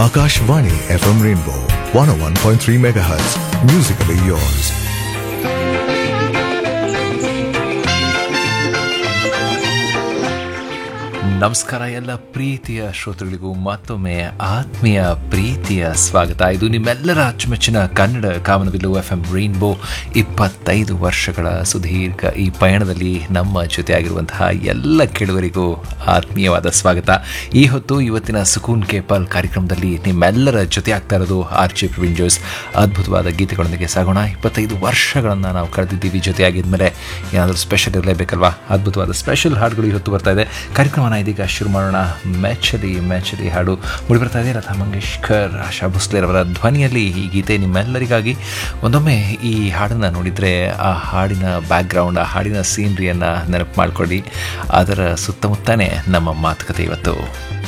Akashvani FM Rainbow 101.3 MHz. Musically yours. ನಮಸ್ಕಾರ ಎಲ್ಲ ಪ್ರೀತಿಯ ಶ್ರೋತೃಗಳಿಗೂ ಮತ್ತೊಮ್ಮೆ ಆತ್ಮೀಯ ಪ್ರೀತಿಯ ಸ್ವಾಗತ ಇದು ನಿಮ್ಮೆಲ್ಲರ ಅಚ್ಚುಮೆಚ್ಚಿನ ಕನ್ನಡ ಕಾಮನಬಿಲ್ಲು ಎಫ್ ಎಂ ರೈನ್ಬೋ ಇಪ್ಪತ್ತೈದು ವರ್ಷಗಳ ಸುದೀರ್ಘ ಈ ಪಯಣದಲ್ಲಿ ನಮ್ಮ ಜೊತೆಯಾಗಿರುವಂತಹ ಎಲ್ಲ ಕೇಳುವರಿಗೂ ಆತ್ಮೀಯವಾದ ಸ್ವಾಗತ ಈ ಹೊತ್ತು ಇವತ್ತಿನ ಸುಕೂನ್ ಕೇಪಲ್ ಕಾರ್ಯಕ್ರಮದಲ್ಲಿ ನಿಮ್ಮೆಲ್ಲರ ಜೊತೆ ಆಗ್ತಾ ಇರೋದು ಆರ್ ಜೆ ಪ್ರವೀಣ್ ಜೋಯ್ಸ್ ಅದ್ಭುತವಾದ ಗೀತೆಗಳೊಂದಿಗೆ ಸಾಗೋಣ ಇಪ್ಪತ್ತೈದು ವರ್ಷಗಳನ್ನು ನಾವು ಕಳೆದಿದ್ದೀವಿ ಜೊತೆಯಾಗಿದ್ಮೇಲೆ ಏನಾದರೂ ಸ್ಪೆಷಲ್ ಇರಲೇಬೇಕಲ್ವಾ ಅದ್ಭುತವಾದ ಸ್ಪೆಷಲ್ ಹಾಡುಗಳು ಇವತ್ತು ಬರ್ತಾ ಇದೆ ಕಾರ್ಯಕ್ರಮನ ಇದೀಗ ಶುರು ಮಾಡೋಣ ಮ್ಯಾಚಲಿ ಮ್ಯಾಚಲಿ ಹಾಡು ಮೂಡಿ ಬರ್ತಾ ಇದೆ ಲತಾ ಮಂಗೇಶ್ಕರ್ ಆಶಾ ಭೋಸ್ಲೇರ್ ಅವರ ಧ್ವನಿಯಲ್ಲಿ ಈ ಗೀತೆ ನಿಮ್ಮೆಲ್ಲರಿಗಾಗಿ ಒಂದೊಮ್ಮೆ ಈ ಹಾಡನ್ನು ನೋಡಿದರೆ ಆ ಹಾಡಿನ ಬ್ಯಾಕ್ಗ್ರೌಂಡ್ ಆ ಹಾಡಿನ ಸೀನ್ರಿಯನ್ನು ನೆನಪು ಮಾಡಿಕೊಳ್ಳಿ ಅದರ ಸುತ್ತಮುತ್ತನೇ ನಮ್ಮ ಮಾತುಕತೆ ಇವತ್ತು